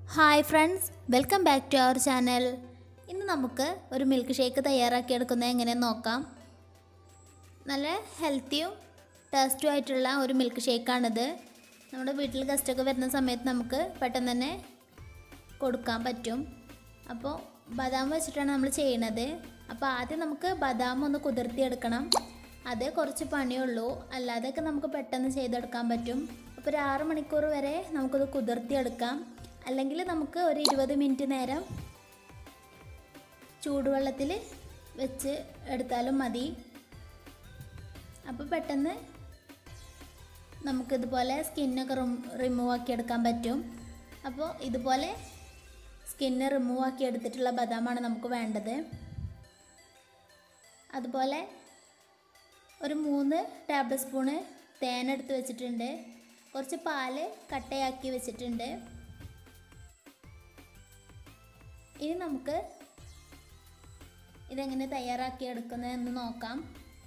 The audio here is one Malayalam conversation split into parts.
hi friends welcome back to our channel ഇന്ന് നമുക്ക് ഒരു മിൽക്ക് ഷേക്ക് തയ്യാറാക്കി എടുക്കുന്നത് എങ്ങനെയെന്ന് നോക്കാം നല്ല ഹെൽത്തിയും ടേസ്റ്റും ആയിട്ടുള്ള ഒരു മിൽക്ക് ഷേക്കാണിത് നമ്മുടെ വീട്ടിൽ ഗസ്റ്റൊക്കെ വരുന്ന സമയത്ത് നമുക്ക് പെട്ടെന്ന് തന്നെ കൊടുക്കാൻ പറ്റും അപ്പോൾ ബദാം വെച്ചിട്ടാണ് നമ്മൾ ചെയ്യണത് അപ്പോൾ ആദ്യം നമുക്ക് ബദാം ഒന്ന് കുതിർത്തിയെടുക്കണം അത് കുറച്ച് പണിയുള്ളൂ അല്ലാതെയൊക്കെ നമുക്ക് പെട്ടെന്ന് ചെയ്തെടുക്കാൻ പറ്റും അപ്പോൾ ഒരു ആറ് മണിക്കൂർ വരെ നമുക്കത് കുതിർത്തിയെടുക്കാം അല്ലെങ്കിൽ നമുക്ക് ഒരു ഇരുപത് മിനിറ്റ് നേരം ചൂടുവെള്ളത്തിൽ വെച്ച് എടുത്താലും മതി അപ്പോൾ പെട്ടെന്ന് നമുക്കിതുപോലെ സ്കിന്നൊക്കെ റിമൂവ് ആക്കി എടുക്കാൻ പറ്റും അപ്പോൾ ഇതുപോലെ സ്കിന്ന് റിമൂവ് ആക്കി എടുത്തിട്ടുള്ള ബദാമാണ് നമുക്ക് വേണ്ടത് അതുപോലെ ഒരു മൂന്ന് ടേബിൾ സ്പൂണ് തേൻ എടുത്ത് വെച്ചിട്ടുണ്ട് കുറച്ച് പാല് കട്ടയാക്കി വെച്ചിട്ടുണ്ട് ഇനി നമുക്ക് ഇതെങ്ങനെ തയ്യാറാക്കി എടുക്കുന്നതെന്ന് നോക്കാം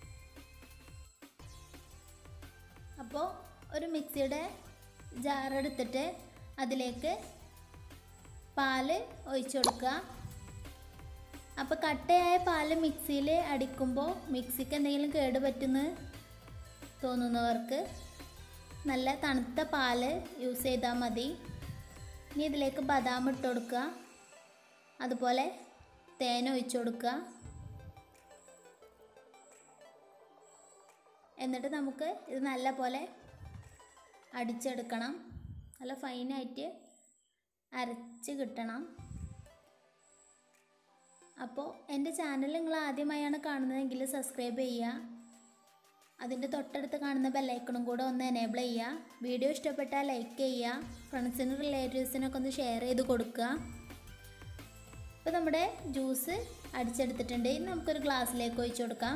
അപ്പോൾ ഒരു മിക്സിയുടെ ജാർ എടുത്തിട്ട് അതിലേക്ക് പാല് ഒഴിച്ചു കൊടുക്കുക അപ്പോൾ കട്ടയായ പാല് മിക്സിയിൽ അടിക്കുമ്പോൾ മിക്സിക്ക് എന്തെങ്കിലും കേട് പറ്റുമെന്ന് തോന്നുന്നവർക്ക് നല്ല തണുത്ത പാല് യൂസ് ചെയ്താൽ മതി ഇനി ഇതിലേക്ക് ബദാം ഇട്ട് കൊടുക്കുക അതുപോലെ തേൻ ഒഴിച്ചു കൊടുക്കുക എന്നിട്ട് നമുക്ക് ഇത് നല്ല പോലെ അടിച്ചെടുക്കണം നല്ല ഫൈനായിട്ട് അരച്ച് കിട്ടണം അപ്പോൾ എൻ്റെ ചാനൽ നിങ്ങൾ ആദ്യമായാണ് കാണുന്നതെങ്കിൽ സബ്സ്ക്രൈബ് ചെയ്യുക അതിൻ്റെ തൊട്ടടുത്ത് കാണുന്ന ബെല്ലൈക്കണും കൂടെ ഒന്ന് എനേബിൾ ചെയ്യുക വീഡിയോ ഇഷ്ടപ്പെട്ടാൽ ലൈക്ക് ചെയ്യുക ഫ്രണ്ട്സിനും റിലേറ്റീവ്സിനൊക്കെ ഒന്ന് ഷെയർ ചെയ്ത് കൊടുക്കുക ഇപ്പോൾ നമ്മുടെ ജ്യൂസ് അടിച്ചെടുത്തിട്ടുണ്ട് ഇനി നമുക്കൊരു ഗ്ലാസ്സിലേക്ക് ഒഴിച്ചു കൊടുക്കാം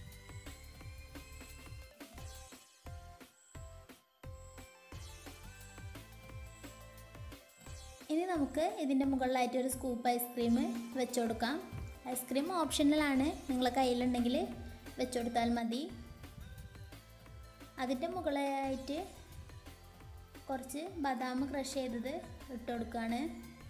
ഇനി നമുക്ക് ഇതിൻ്റെ മുകളിലായിട്ട് ഒരു സ്കൂപ്പ് ഐസ്ക്രീം വെച്ച് കൊടുക്കാം ഐസ്ക്രീം ഓപ്ഷണലാണ് നിങ്ങളെ കയ്യിലുണ്ടെങ്കിൽ വെച്ച് കൊടുത്താൽ മതി അതിൻ്റെ മുകളിലായിട്ട് കുറച്ച് ബദാം ക്രഷ് ചെയ്തത് ഇട്ട് കൊടുക്കുകയാണ്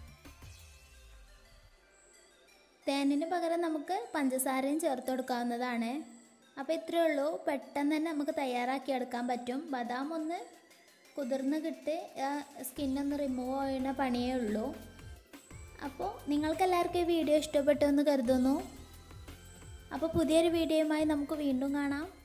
തേനിന് പകരം നമുക്ക് പഞ്ചസാരയും ചേർത്ത് കൊടുക്കാവുന്നതാണ് അപ്പോൾ ഇത്രയേ ഉള്ളൂ പെട്ടെന്ന് തന്നെ നമുക്ക് തയ്യാറാക്കി എടുക്കാൻ പറ്റും ബദാം ഒന്ന് കുതിർന്ന് കിട്ടി സ്കിന്നൊന്ന് റിമൂവ് ചെയ്യുന്ന പണിയേ ഉള്ളൂ അപ്പോൾ നിങ്ങൾക്ക് എല്ലാവർക്കും ഈ വീഡിയോ ഇഷ്ടപ്പെട്ടു എന്ന് കരുതുന്നു അപ്പോൾ പുതിയൊരു വീഡിയോയുമായി നമുക്ക് വീണ്ടും കാണാം